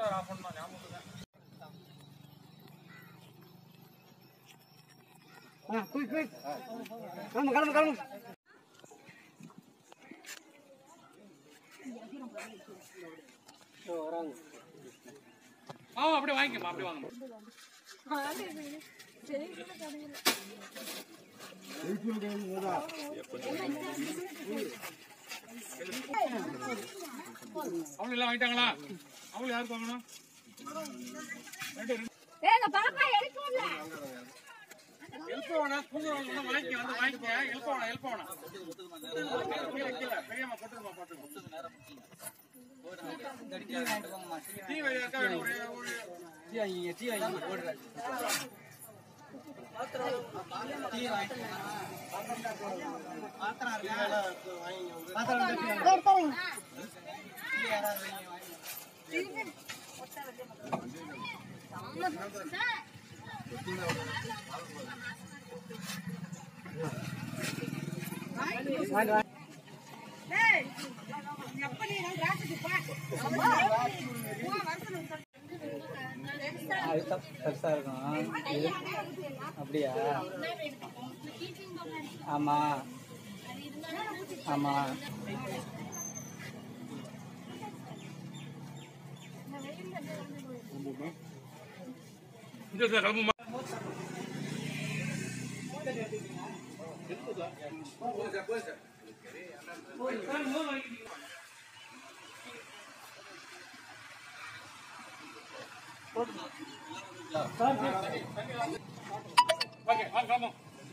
of பண்ணணும் ஞாபகம் கிளம்பு கிளம்பு கிளம்பு ஆ அப்படியே வாங்கிக்கமா அப்படியே வாங்க அவங்க எல்லாம் வாங்கிட்டாங்களா அவங்க யாருக்கு வாங்கணும் ஏங்க பாப்பா எடுக்கல எழுப்ப வேணாம் தூங்க வேணாம் வாங்கிக்க வந்து வாங்கிக்க எழுப்ப வேணாம் எழுப்ப வேணாம் கீழே கீழே பெரியம்மா போட்டுருமா போட்டுருமா டீ வைக்கா வேணும் ஒரு ஒரு பெருசா இருக்கும் இது அப்படியா ஆமா ஆமா இந்த கிளம்புமா ஓகே வாங்க கிளம்பும்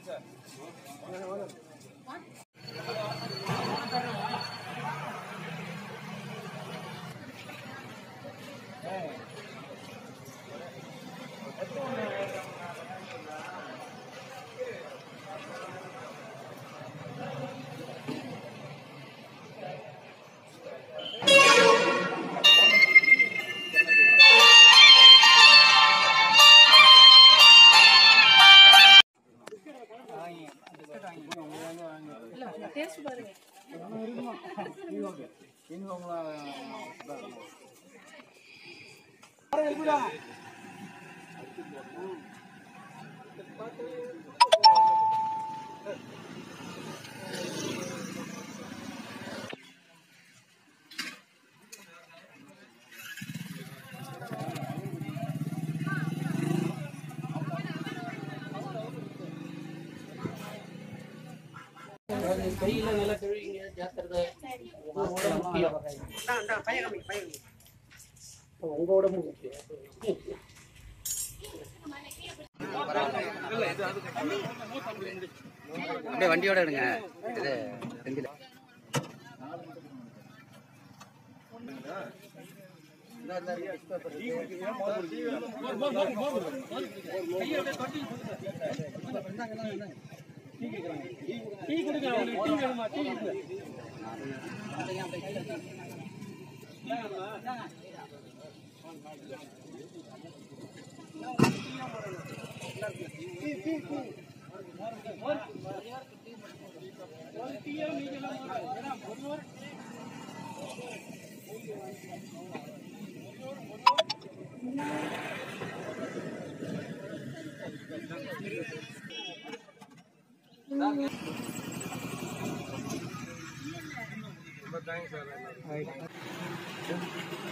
கையில நல்லா கழுவிங்க ஜாக்கிரதை உங்களோட முக்கியம் உங்களோட முக்கியம் அப்படியே வண்டியோட எடுங்க இது செந்தில ஆயிட்டு